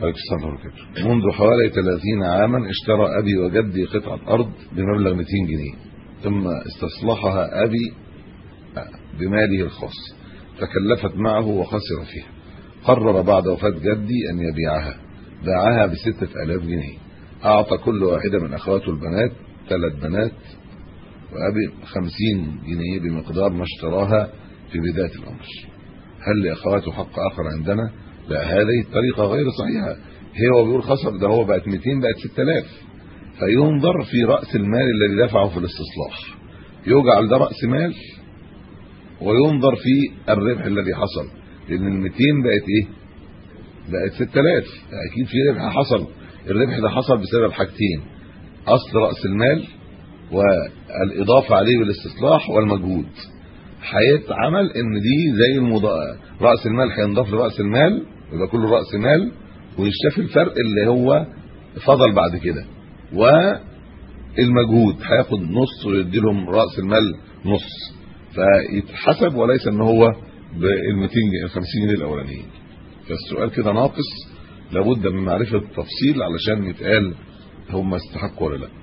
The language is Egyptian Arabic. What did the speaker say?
عليكم السلام ورحمة الله منذ حوالي 30 عاما اشترى أبي وجدي قطعة أرض بمبلغ 200 جنيه ثم استصلحها أبي بماله الخاص تكلفت معه وخسر فيها قرر بعد وفاة جدي أن يبيعها باعها بستة آلاف جنيه أعطى كل واحدة من أخواته البنات ثلاث بنات وأبي خمسين جنيه بمقدار ما اشتراها في بداية الأمر هل لأخواته حق آخر عندنا لا هذه الطريقة غير صحيحة هو بيقول خسر ده هو بقت 200 بقت 6000 فينظر في رأس المال الذي دفعه في الاستصلاح يجعل ده رأس مال وينظر في الربح الذي حصل لأن ال 200 بقت ايه بقت 6000 اكيد في ربح حصل الربح ده حصل بسبب حاجتين اصل راس المال والاضافه عليه بالاستصلاح والمجهود هيتعمل ان دي زي المضا... راس المال هينضاف لراس المال يبقى كله راس مال ويشاف الفرق اللي هو فضل بعد كده والمجهود هياخد نص ويدي لهم راس المال نص فيتحسب وليس ان هو بال 200 جنيه 50 جنيه الاولانيين فالسؤال كده ناقص لابد من معرفه التفصيل علشان يتقال هم استحقوا ولا لا